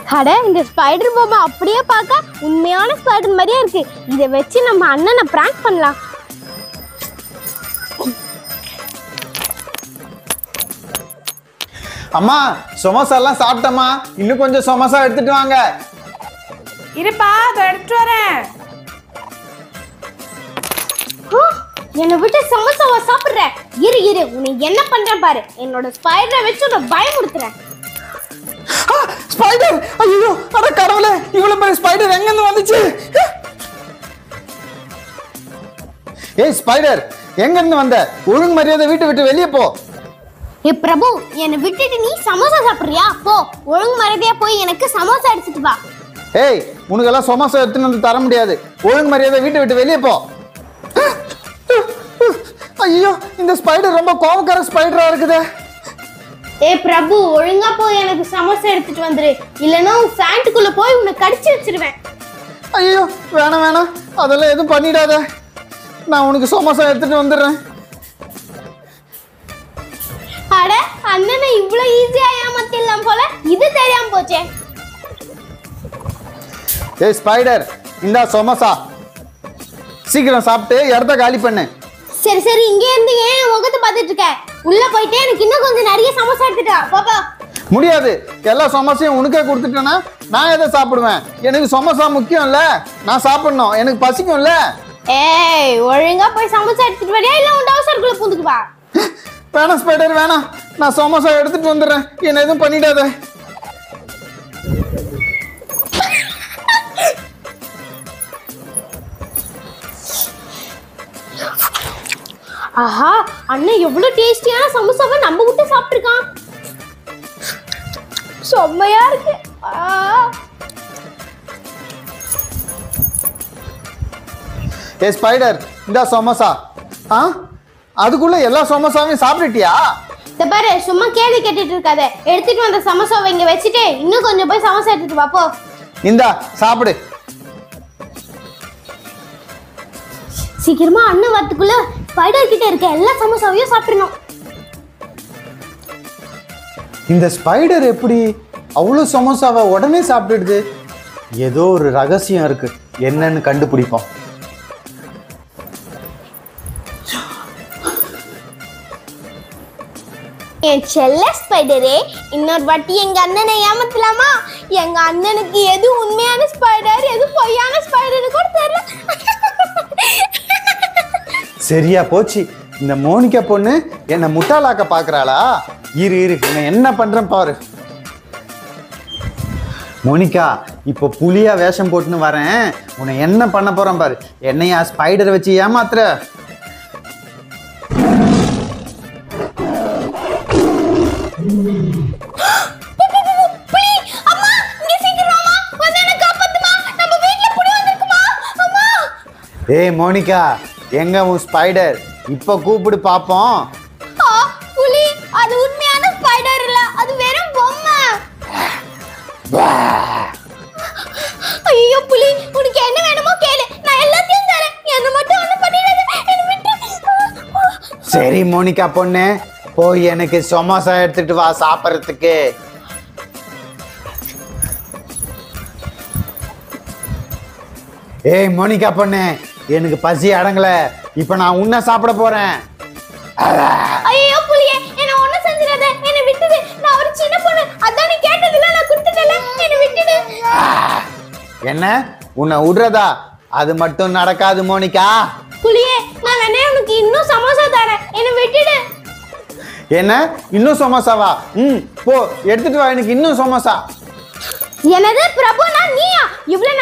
அட இந்த ஸ்பைடர் பொம்மை அப்படியே பார்க்க உண்மையான ஸ்பைடர் மாதிரியே இருக்கு இதை வச்சு நம்ம அண்ணனை பிராங்க் பண்ணலாம் அம்மா சமோசா எல்லாம் சாப்பிட்டம்மா இன்னும் கொஞ்சம் சமோசா எடுத்துட்டு வாங்க இருப்பா அதை எடுத்துட்டு வரேன் ஆ, என்னை விட்டு சமோசாவை சாப்பிடுற இரு இரு உன்னை என்ன பண்றேன் பாரு என்னோட ஸ்பைடரை வச்சு உன்னை பயமுடுத்துறேன் ஸ்பைடர் ஐயோ அட கடவுளே இவ்வளவு பெரிய ஸ்பைடர் எங்க இருந்து வந்துச்சு ஏய் ஸ்பைடர் எங்க இருந்து வந்த ஒழுங்கு மரியாதை வீட்டை விட்டு வெளியே போ ஏ பிரபு என்னை விட்டுட்டு நீ சமோசா சாப்பிடுறியா போ ஒழுங்கு மரியாதையா போய் எனக்கு சமோசா எடுத்துட்டு வா ஏய் உனக்கெல்லாம் சமோசா எடுத்துன்னு வந்து தர முடியாது ஒழுங்கு மரியாதை வீட்டை விட்டு வெளியே போ ஐயோ இந்த ஸ்பைடர் ரொம்ப கோவக்கார ஸ்பைடரா இருக்குதே ஏ பிரபு ஒழுங்கா போய் எனக்கு சமோசா எடுத்துட்டு வந்துரு இல்லைன்னா உன் ஃபேண்ட்டுக்குள்ள போய் உன்னை கடிச்சு வச்சிருவேன் ஐயோ வேணாம் வேணாம் அதெல்லாம் எதுவும் பண்ணிடாத நான் உனக்கு சமோசா எடுத்துட்டு வந்துடுறேன் அட அண்ணனை இவ்வளவு ஈஸியா ஏமாத்திடலாம் போல இது தெரியாம போச்சே ஏய் ஸ்பைடர் இந்தா சமோசா சீக்கிரம் சாப்பிட்டு இடத்த காலி பண்ணு சரி சரி இங்கே இருந்து ஏன் என் முகத்தை பார்த்துட்டு இருக்க உள்ள போயிட்டு எனக்கு இன்னும் கொஞ்சம் நிறைய சமோசா எடுத்துட்டா பாப்பா முடியாது எல்லா சமோசையும் உனக்கே கொடுத்துட்டேன்னா நான் எதை சாப்பிடுவேன் எனக்கு சமோசா முக்கியம் இல்ல நான் சாப்பிடணும் எனக்கு பசிக்கும்ல ஏய் ஒழுங்கா போய் சமோசா எடுத்துட்டு வரியா இல்ல உன் டவுசருக்குள்ள பூந்துக்கு வா வேணாம் ஸ்பைடர் வேணாம் நான் சமோசா எடுத்துட்டு வந்துடுறேன் என்ன எதுவும் பண்ணிடாத ஆஹா அண்ணன் எவ்வளவு டேஸ்டியான சமோசாவை நம்ம விட்டு சாப்பிட்டுருக்கான் செம்மையா இருக்கு ஆ. ஏ ஸ்பைடர் இந்த சமோசா ஆ அதுக்குள்ள எல்லா சமோசாவையும் சாப்பிட்டுட்டியா இந்த பாரு சும்மா கேள்வி கேட்டுட்டு இருக்காத எடுத்துட்டு வந்த சமோசாவை இங்க வச்சுட்டு இன்னும் கொஞ்சம் போய் சமோசா எடுத்துட்டு வா போ இந்தா சாப்பிடு சீக்கிரமா அண்ணன் வரத்துக்குள்ள ஸ்பைடர் கிட்ட இருக்க எல்லா சமோசாவையும் சாப்பிடணும் இந்த ஸ்பைடர் எப்படி அவ்வளோ சமோசாவை உடனே சாப்பிட்டுடுது ஏதோ ஒரு ரகசியம் இருக்கு என்னன்னு கண்டுபிடிப்போம் என் செல்ல ஸ்பைடரே இன்னொரு வாட்டி எங்க அண்ணனை ஏமாத்தலாமா எங்க அண்ணனுக்கு எது உண்மையான ஸ்பைடர் எது பொய்யான ஸ்பைடர் கூட தெரியல சரியா போச்சு இந்த மோனிகா பொண்ணு என்னை முட்டாளாக்க பார்க்கறாளா இரு இரு நான் என்ன பண்றேன் பாரு மோனிகா இப்போ புலியா வேஷம் போட்டுன்னு வரேன் உன்னை என்ன பண்ண போறேன் பாரு என்னையா ஸ்பைடர் வச்சு ஏமாத்துற புலி அம்மா இங்க சீக்கிரம் வாமா வந்து என்ன காப்பாத்துமா நம்ம வீட்ல புலி வந்திருக்குமா அம்மா ஏய் மோனிகா எங்க உன் ஸ்பைடர் இப்போ கூப்பிடு பார்ப்போம் ஆ, புலி அது உண்மையான ஸ்பைடர் இல்ல அது வெறும் பொம்மை ஐயோ புலி உனக்கு என்ன வேணுமோ கேளு நான் எல்லாத்தையும் தரேன் என்ன மட்டும் ஒண்ணும் பண்ணிடாத என்ன விட்டு சரி மோனிகா பொண்ணு போய் எனக்கு சமோசா எடுத்துட்டு வா சாப்பிட்றதுக்கு ஏய் மோனிகா பொண்ணு எனக்கு பசி அடங்கல இப்போ நான் உன்னை சாப்பிட போறேன் ஐயோ புலியே என்ன ஒண்ணும் செஞ்சிடாத என்ன விட்டுடு நான் ஒரு சின்ன பொண்ணு அதான் நீ கேட்டதுல நான் கொடுத்துட்டல என்ன விட்டுடு என்ன உன்னை விடுறதா அது மட்டும் நடக்காது மோனிகா புலியே நான் வேணே உனக்கு இன்னும் சமோசா தரேன் என்ன விட்டுடு என்ன இன்னும் சமோசாவா ம் போ எடுத்துட்டு வா எனக்கு இன்னும் சமோசா எனது பிரபுனா நீயா இவ்வளவு